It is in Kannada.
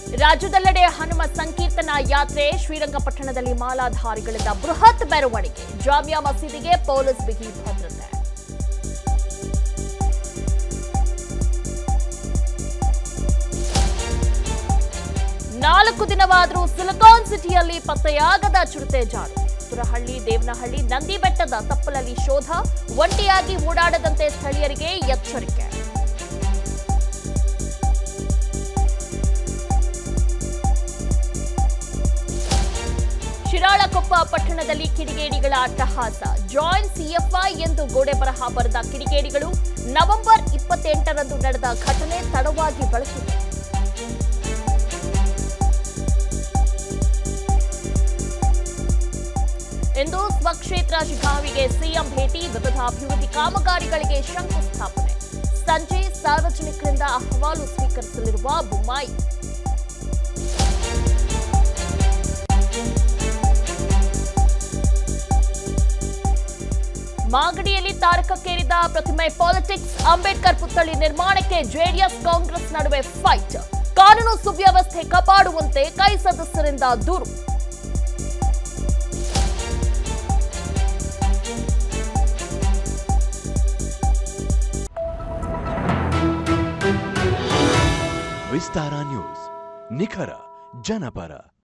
ರಾಜ್ಯದೆಲ್ಲೆಡೆ ಹನುಮ ಸಂಕೀರ್ತನಾ ಯಾತ್ರೆ ಶ್ರೀರಂಗಪಟ್ಟಣದಲ್ಲಿ ಮಾಲಾಧಾರಿಗಳಿಂದ ಬೃಹತ್ ಮೆರವಣಿಗೆ ಜಾಮಿಯಾ ಮಸೀದಿಗೆ ಪೊಲೀಸ್ ಬಿಗಿ ಭದ್ರತೆ ನಾಲ್ಕು ದಿನವಾದರೂ ಸಿಲಿಕಾನ್ ಸಿಟಿಯಲ್ಲಿ ಪತ್ತೆಯಾಗದ ಚಿರತೆ ಜಾಡು ಸುರಹಳ್ಳಿ ದೇವನಹಳ್ಳಿ ನಂದಿ ಬೆಟ್ಟದ ತಪ್ಪಲಲ್ಲಿ ಶೋಧ ಒಂಟಿಯಾಗಿ ಓಡಾಡದಂತೆ ಸ್ಥಳೀಯರಿಗೆ ಎಚ್ಚರಿಕೆ ಶಿರಾಳಕೊಪ್ಪ ಪಟ್ಟಣದಲ್ಲಿ ಕಿಡಿಗೇಡಿಗಳ ಅಟ್ಟಹಾಸ ಜಾಯಿನ್ ಸಿಎಫ್ಐ ಎಂದು ಗೋಡೆ ಬರಹ ಬರೆದ ಕಿಡಿಗೇಡಿಗಳು ನವೆಂಬರ್ ಇಪ್ಪತ್ತೆಂಟರಂದು ನಡೆದ ಘಟನೆ ತಡವಾಗಿ ಬಳಸಿದೆ ಇಂದು ಸ್ವಕ್ಷೇತ್ರ ಶಿಗ್ಗಾವಿಗೆ ಸಿಎಂ ಭೇಟಿ ವಿವಿಧ ಅಭಿವೃದ್ಧಿ ಕಾಮಗಾರಿಗಳಿಗೆ ಶಂಕುಸ್ಥಾಪನೆ ಸಂಜೆ ಸಾರ್ವಜನಿಕರಿಂದ ಅಹವಾಲು ಸ್ವೀಕರಿಸಲಿರುವ ಬೊಮ್ಮಾಯಿ ಮಾಗಡಿಯಲ್ಲಿ ತಾರಕಕ್ಕೇರಿದ ಪ್ರತಿಮೆ ಪಾಲಿಟಿಕ್ಸ್ ಅಂಬೇಡ್ಕರ್ ಪುತ್ಥಳಿ ನಿರ್ಮಾಣಕ್ಕೆ ಜೆಡಿಎಸ್ ಕಾಂಗ್ರೆಸ್ ನಡುವೆ ಫೈಟ್ ಕಾನೂನು ಸುವ್ಯವಸ್ಥೆ ಕಾಪಾಡುವಂತೆ ಕೈ ಸದಸ್ಯರಿಂದ ದೂರು ವಿಸ್ತಾರ ನ್ಯೂಸ್ ನಿಖರ ಜನಪರ